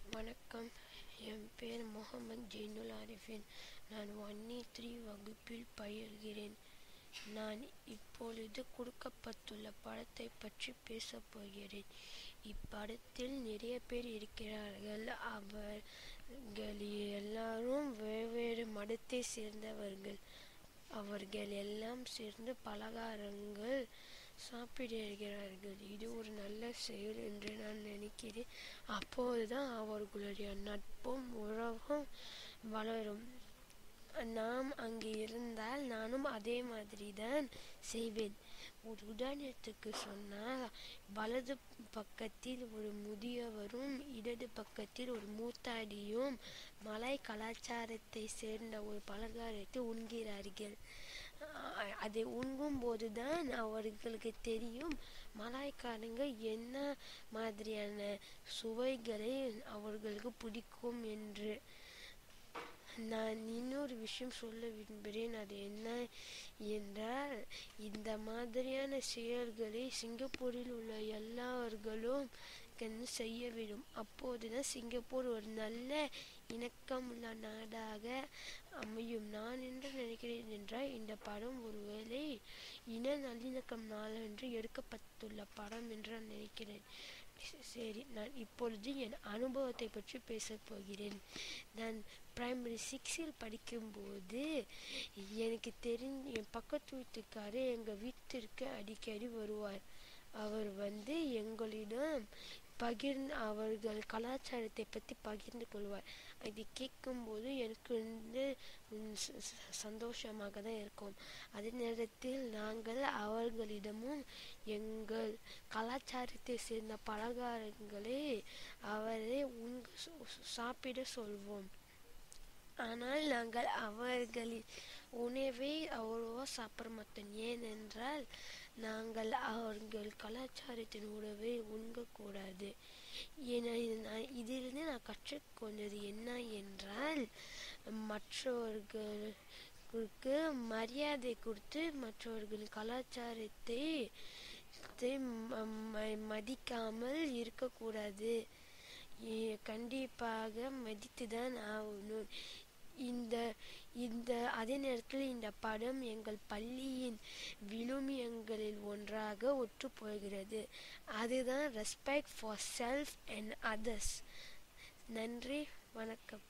வணக்கம் என் பேர் முகமது ஜெயினுல் ஆரிஃபின் நான் ஒன்னி த்ரீ வகுப்பில் பயில்கிறேன் நான் இப்பொழுது கொடுக்கப்பட்டுள்ள படத்தை பற்றி பேசப் போகிறேன் இப்படத்தில் நிறைய பேர் இருக்கிறார்கள் அவர்கள் எல்லாரும் வெவ்வேறு மதத்தை சேர்ந்தவர்கள் அவர்கள் எல்லாம் சேர்ந்து பலகாரங்கள் சாப்பிடுகிறார்கள் இது ஒரு நல்ல செயல் என்று நான் நினைக்கிறேன் அப்போதுதான் அவர்களுடைய நட்பும் உறவும் வளரும் நாம் அங்கு இருந்தால் நானும் அதே மாதிரி தான் செய்வேன் ஒரு உதாரணத்துக்கு சொன்னால் வலது பக்கத்தில் ஒரு முதியவரும் இடது பக்கத்தில் ஒரு மூத்தாடியும் மலை கலாச்சாரத்தை சேர்ந்த ஒரு பலகாரத்தை உண்கிறார்கள் அதை உண்ணும் போதுதான் அவர்களுக்கு தெரியும் மலாய்க்காரங்க என்ன மாதிரியான சுவைகளை அவர்களுக்கு பிடிக்கும் என்று நான் இன்னொரு விஷயம் சொல்ல விரும்புகிறேன் அது என்ன என்றால் இந்த மாதிரியான செயல்களை சிங்கப்பூரில் உள்ள எல்லாவர்களும் செய்ய வேண்டும் அப்போதுதான் சிங்கப்பூர் ஒரு நல்ல இணக்கமுள்ள நாடாக அமையும் நான் என்று நினைக்கிறேன் என்றால் இந்த படம் ஒருவேளை இன நல்லிணக்கம் நாளன்று எடுக்கப்பட்டுள்ள படம் என்று நான் நினைக்கிறேன் சரி நான் இப்பொழுது என் அனுபவத்தை பற்றி பேசப் போகிறேன் நான் பிரைமரி சிக்ஸில் படிக்கும்போது எனக்கு தெரிஞ்ச என் பக்கத்து வீட்டுக்காரர் எங்கள் வீட்டிற்கு அடிக்கடி வருவார் அவர் வந்து எங்களிடம் பகிர்ந்து அவர்கள் கலாச்சாரத்தை பற்றி பகிர்ந்து கொள்வார் அது கேட்கும்போது எனக்கு வந்து சந்தோஷமாக தான் இருக்கும் அதே நேரத்தில் நாங்கள் அவர்களிடமும் எங்கள் கலாச்சாரத்தை சேர்ந்த பலகாரங்களை அவரை உங்க சாப்பிட சொல்வோம் ஆனால் நாங்கள் அவர்களின் உணவை அவ்வளோவா சாப்பிட மாட்டோம் ஏனென்றால் நாங்கள் அவர்கள் கலாச்சாரத்தின் உணவை உண்கக்கூடாது இதிலிருந்து நான் கற்றுக்கொண்டது என்ன என்றால் மற்றவர்களுக்கு மரியாதை கொடுத்து மற்றவர்களின் கலாச்சாரத்தை மதிக்காமல் இருக்கக்கூடாது கண்டிப்பாக மதித்துதான் ஆகணும் இந்த இந்த அதே நேரத்தில் இந்த படம் எங்கள் பள்ளியின் விழுமியங்களில் ஒன்றாக ஒற்று போகிறது அதுதான் respect for self and others நன்றி வணக்கம்